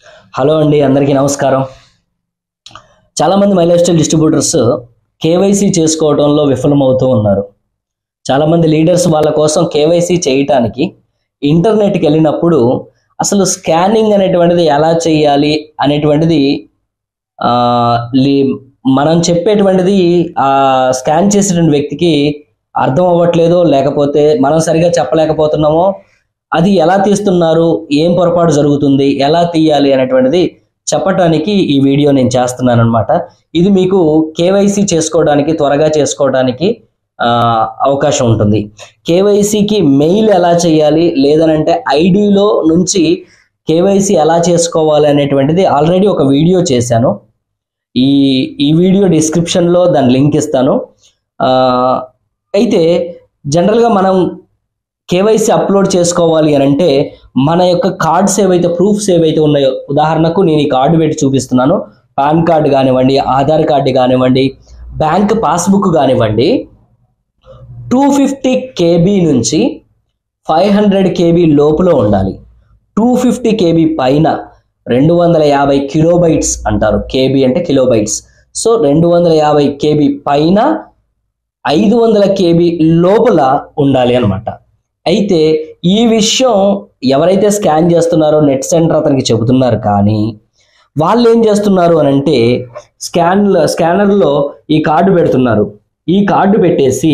hello అండి అందరికీ నమస్కారం చాలామంది my life style distributors KYC చేసుకోవడంలో విఫలమవుతూ ఉన్నారు చాలామంది లీడర్స్ వాళ్ళ కోసం కేవైసీ చేయటానికి ఇంటర్నెట్కి వెళ్ళినప్పుడు అసలు స్కానింగ్ అనేటువంటిది ఎలా చేయాలి అనేటువంటిది ఆ, లీ- మనం చెప్పేటువంటిది ఆ స్కాన్ చేసేటువంటి వ్యక్తికి అర్థం అవ్వట్లేదో లేకపోతే మనం సరిగా చెప్పలేకపోతున్నామో అది ఎలా తీస్తున్నారు ఏం పొరపాటు జరుగుతుంది ఎలా తీయాలి అనేటువంటిది చెప్పటానికి ఈ వీడియో నేను చేస్తున్నాను అనమాట ఇది మీకు కేవైసీ చేసుకోవడానికి త్వరగా చేసుకోవడానికి ఆ, అవకాశం ఉంటుంది కేవైసీకి మెయిల్ ఎలా చేయాలి లేదనంటే ఐడిలో నుంచి కేవైసీ ఎలా చేసుకోవాలి అనేటువంటిది ఆల్రెడీ ఒక వీడియో చేశాను ఈ ఈ వీడియో డిస్క్రిప్షన్లో దాని లింక్ ఇస్తాను ఆ, అయితే జనరల్గా మనం కేవైసీ అప్లోడ్ చేసుకోవాలి అని అంటే మన యొక్క కార్డ్స్ ఏవైతే ప్రూఫ్స్ ఏవైతే ఉన్నాయో ఉదాహరణకు నేను ఈ కార్డు పెట్టి చూపిస్తున్నాను పాన్ కార్డు కానివ్వండి ఆధార్ కార్డు కానివ్వండి బ్యాంక్ పాస్బుక్ కానివ్వండి టూ ఫిఫ్టీ కేబీ నుంచి ఫైవ్ హండ్రెడ్ కేబీ లోపల ఉండాలి టూ ఫిఫ్టీ కేబీ పైన రెండు వందల యాభై కిలోబైట్స్ అంటారు కేబీ అంటే కిలోబైట్స్ సో రెండు వందల యాభై కేబీ పైన ఐదు వందల కేబీ లోపల ఉండాలి అనమాట అయితే ఈ విషయం ఎవరైతే స్కాన్ చేస్తున్నారో నెట్ సెంటర్ అతనికి చెబుతున్నారు కానీ వాళ్ళు ఏం చేస్తున్నారు అని అంటే స్కాన్ స్కానర్లో ఈ కార్డు పెడుతున్నారు ఈ కార్డు పెట్టేసి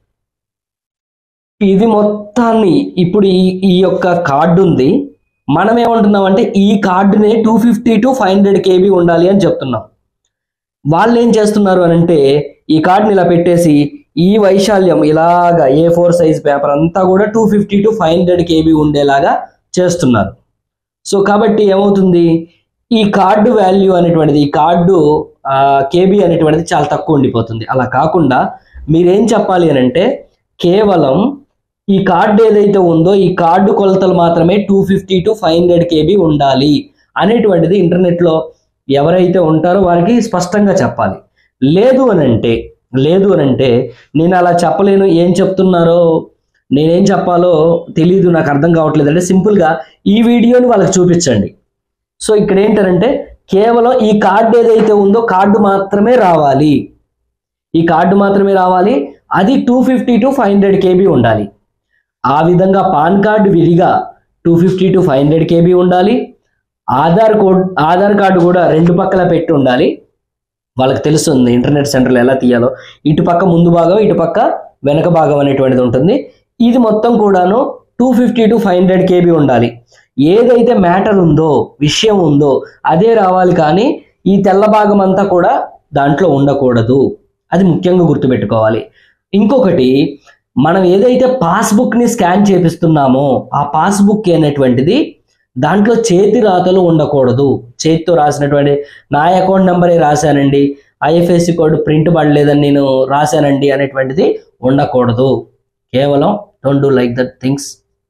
ఇది మొత్తాన్ని ఇప్పుడు ఈ ఈ యొక్క కార్డు ఉంది మనం ఏమంటున్నామంటే ఈ కార్డునే two fifty to five hundred KB ఉండాలి అని చెప్తున్నాం వాళ్ళు ఏం చేస్తున్నారు అని అంటే ఈ కార్డుని ఇలా పెట్టేసి ఈ వైశాల్యం ఇలాగా ఏ ఫోర్ సైజ్ పేపర్ అంతా కూడా two fifty to five hundred KB ఉండేలాగా చేస్తున్నారు సో కాబట్టి ఏమవుతుంది ఈ కార్డు వాల్యూ అనేటువంటిది ఈ కార్డు కేబీ అనేటువంటిది చాలా తక్కువ ఉండిపోతుంది అలా కాకుండా మీరేం చెప్పాలి అని అంటే కేవలం ఈ కార్డు ఏదైతే ఉందో ఈ కార్డు కొలతలు మాత్రమే two fifty to five hundred KB ఉండాలి అనేటువంటిది ఇంటర్నెట్లో ఎవరైతే ఉంటారో వారికి స్పష్టంగా చెప్పాలి లేదు అని అంటే లేదు అని అంటే నేను అలా చెప్పలేను ఏం చెప్తున్నారో నేనేం చెప్పాలో తెలియదు నాకు అర్థం కావట్లేదు అంటే సింపుల్గా ఈ వీడియోని వాళ్ళకి చూపించండి సో ఇక్కడ ఏంటంటే కేవలం ఈ కార్డు ఏదైతే ఉందో కార్డు మాత్రమే రావాలి ఈ కార్డు మాత్రమే రావాలి అది two fifty to five hundred KB ఉండాలి ఆ విధంగా పాన్ కార్డు విడిగా two fifty to five hundred KB ఉండాలి ఆధార్ కోడ్ ఆధార్ కార్డు కూడా రెండు పక్కల పెట్టి ఉండాలి వాళ్ళకి తెలుస్తుంది ఇంటర్నెట్ సెంటర్లో ఎలా తీయాలో ఇటు పక్క ముందు భాగం ఇటు పక్క వెనక భాగం అనేటువంటిది ఉంటుంది ఇది మొత్తం కూడాను two fifty to five hundred KB ఉండాలి ఏదైతే మ్యాటర్ ఉందో విషయం ఉందో అదే రావాలి కానీ ఈ తెల్ల భాగం అంతా కూడా దాంట్లో ఉండకూడదు అది ముఖ్యంగా గుర్తుపెట్టుకోవాలి ఇంకొకటి మనం ఏదైతే పాస్బుక్ని స్కాన్ చేపిస్తున్నామో ఆ పాస్బుక్ అనేటువంటిది దాంట్లో చేతి రాతలు ఉండకూడదు చేతితో రాసినటువంటి నా అకౌంట్ నెంబరే రాశానండి ఐఎఫ్ఎస్సి కోడ్ ప్రింట్ పడలేదని నేను రాశానండి అనేటువంటిది ఉండకూడదు కేవలం don't do like that things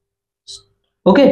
okay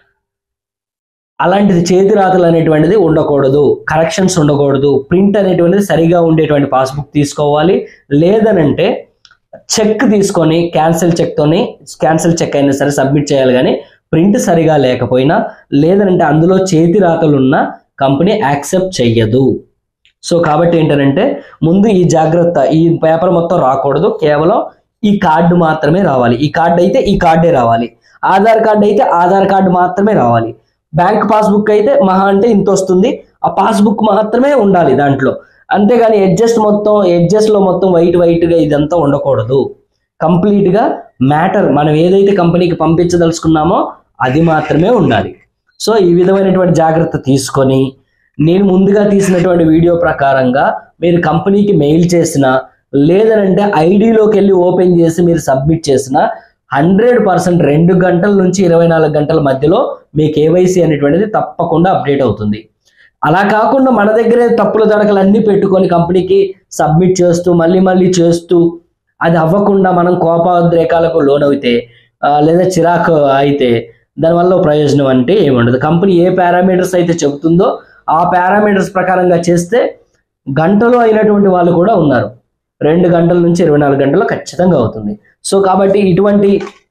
అలాంటిది చేతి రాతలు అనేటువంటిది ఉండకూడదు కరెక్షన్స్ ఉండకూడదు ప్రింట్ అనేటువంటిది సరిగా ఉండేటువంటి పాస్బుక్ తీసుకోవాలి లేదనంటే చెక్ తీసుకొని క్యాన్సిల్ చెక్తోని క్యాన్సిల్ చెక్ అయినా సరే సబ్మిట్ చేయాలి కానీ ప్రింట్ సరిగా లేకపోయినా లేదంటే అందులో చేతి రాతలు ఉన్న కంపెనీ యాక్సెప్ట్ చెయ్యదు సో కాబట్టి ఏంటంటే ముందు ఈ జాగ్రత్త ఈ పేపర్ మొత్తం రాకూడదు కేవలం ఈ కార్డు మాత్రమే రావాలి ఈ కార్డు అయితే ఈ కార్డే రావాలి ఆధార్ కార్డు అయితే ఆధార్ కార్డు మాత్రమే రావాలి బ్యాంక్ పాస్బుక్ అయితే మహా అంటే ఇంత వస్తుంది ఆ పాస్బుక్ మాత్రమే ఉండాలి దాంట్లో అంతేగాని ఎడ్జస్ట్ మొత్తం ఎడ్జస్ట్ లో మొత్తం వైట్ వైట్ గా ఇదంతా ఉండకూడదు కంప్లీట్ గా మ్యాటర్ మనం ఏదైతే కంపెనీకి పంపించదలుచుకున్నామో అది మాత్రమే ఉండాలి సో ఈ విధమైనటువంటి జాగ్రత్త తీసుకొని నేను ముందుగా తీసినటువంటి వీడియో ప్రకారంగా మీరు కంపెనీకి మెయిల్ చేసిన లేదనంటే ఐడిలోకి వెళ్ళి ఓపెన్ చేసి మీరు సబ్మిట్ చేసిన హండ్రెడ్ పర్సెంట్ రెండు గంటల నుంచి ఇరవై నాలుగు గంటల మధ్యలో మీ కేవైసీ అనేటువంటిది తప్పకుండా అప్డేట్ అవుతుంది అలా కాకుండా మన దగ్గరే తప్పుల తడకలు అన్నీ పెట్టుకొని కంపెనీకి సబ్మిట్ చేస్తూ మళ్ళీ మళ్ళీ చేస్తూ అది అవ్వకుండా మనం కోపోద్రేకాలకు లోనవుతే ఆ, లేదా చిరాకు అయితే దానివల్ల ప్రయోజనం అంటే ఏముండదు కంపెనీ ఏ పారామీటర్స్ అయితే చెబుతుందో ఆ పారామీటర్స్ ప్రకారంగా చేస్తే గంటలో అయినటువంటి వాళ్ళు కూడా ఉన్నారు రెండు గంటల నుంచి ఇరవై నాలుగు గంటలు ఖచ్చితంగా అవుతుంది సో కాబట్టి ఇటువంటి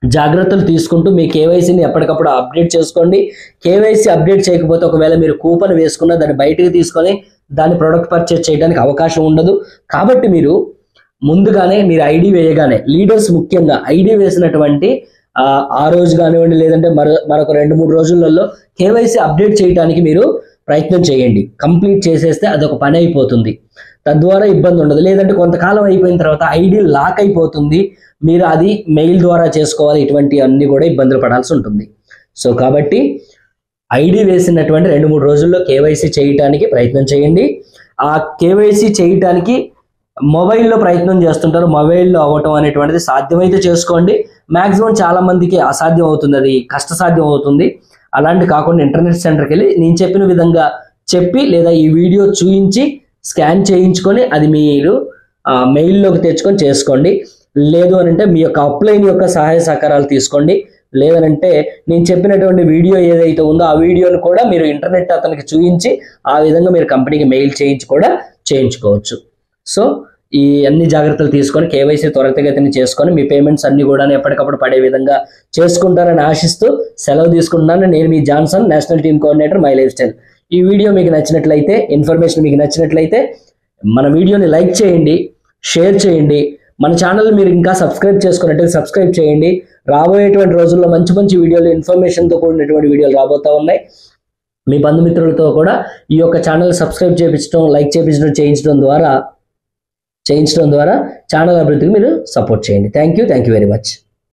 జాగ్రత్తలు తీసుకుంటూ మీ కేవైసీని ఎప్పటికప్పుడు అప్డేట్ చేసుకోండి కేవైసీ అప్డేట్ చేయకపోతే ఒకవేళ మీరు కూపన్ వేసుకున్న దాన్ని బయటకు తీసుకొని దాన్ని ప్రొడక్ట్ పర్చేస్ చేయడానికి అవకాశం ఉండదు కాబట్టి మీరు ముందుగానే మీరు ఐడి వేయగానే లీడర్స్ ముఖ్యంగా ఐడి వేసినటువంటి ఆ, ఆ రోజు కానివ్వండి లేదంటే మరో మరొక రెండు మూడు రోజులలో కేవైసీ అప్డేట్ చేయడానికి మీరు ప్రయత్నం చేయండి కంప్లీట్ చేసేస్తే అదొక పని అయిపోతుంది తద్వారా ఇబ్బంది ఉండదు లేదంటే కొంతకాలం అయిపోయిన తర్వాత ఐడి లాక్ అయిపోతుంది మీరు అది మెయిల్ ద్వారా చేసుకోవాలి ఇటువంటి అన్ని కూడా ఇబ్బందులు పడాల్సి ఉంటుంది సో కాబట్టి ఐడి వేసినటువంటి రెండు మూడు రోజుల్లో కేవైసీ చేయటానికి ప్రయత్నం చేయండి ఆ కేవైసీ చేయటానికి మొబైల్లో ప్రయత్నం చేస్తుంటారు మొబైల్లో అవ్వటం అనేటువంటిది సాధ్యమైతే చేసుకోండి మాక్సిమం చాలా మందికి అసాధ్యం అవుతుంది అది కష్టసాధ్యం అవుతుంది అలాంటి కాకుండా ఇంటర్నెట్ సెంటర్కి వెళ్ళి నేను చెప్పిన విధంగా చెప్పి లేదా ఈ వీడియో చూయించి స్కాన్ చేయించుకొని అది మీరు ఆ, మెయిల్లోకి తెచ్చుకొని చేసుకోండి లేదు అని అంటే మీ యొక్క అప్లైన్ యొక్క సహాయ సహకారాలు తీసుకోండి లేదనంటే నేను చెప్పినటువంటి వీడియో ఏదైతే ఉందో ఆ వీడియోని కూడా మీరు ఇంటర్నెట్ అతనికి చూపించి ఆ విధంగా మీరు కంపెనీకి మెయిల్ చేయించి కూడా చేయించుకోవచ్చు సో ఈ అన్ని జాగ్రత్తలు తీసుకొని కేవైసీ త్వరితగతిని చేసుకొని మీ పేమెంట్స్ అన్ని కూడా ఎప్పటికప్పుడు పడే విధంగా చేసుకుంటారని ఆశిస్తూ సెలవు తీసుకుంటున్నాను నేను మీ Johnson national team coordinator my life style ఈ వీడియో మీకు నచ్చినట్లయితే ఇన్ఫర్మేషన్ మీకు నచ్చినట్లయితే మన వీడియోని లైక్ చేయండి షేర్ చేయండి మన ఛానల్ మీరు ఇంకా సబ్స్క్రైబ్ చేసుకున్నట్లయితే సబ్స్క్రైబ్ చేయండి రాబోయేటువంటి రోజుల్లో మంచి మంచి వీడియోలు ఇన్ఫర్మేషన్తో కూడినటువంటి వీడియోలు రాబోతూ ఉన్నాయి మీ బంధుమిత్రులతో కూడా ఈ యొక్క ఛానల్ సబ్స్క్రైబ్ చేయించడం లైక్ చేయించడం చేయించడం ద్వారా చేయించడం ద్వారా ఛానల్ అభివృద్ధికి మీరు సపోర్ట్ చేయండి thank you thank you very much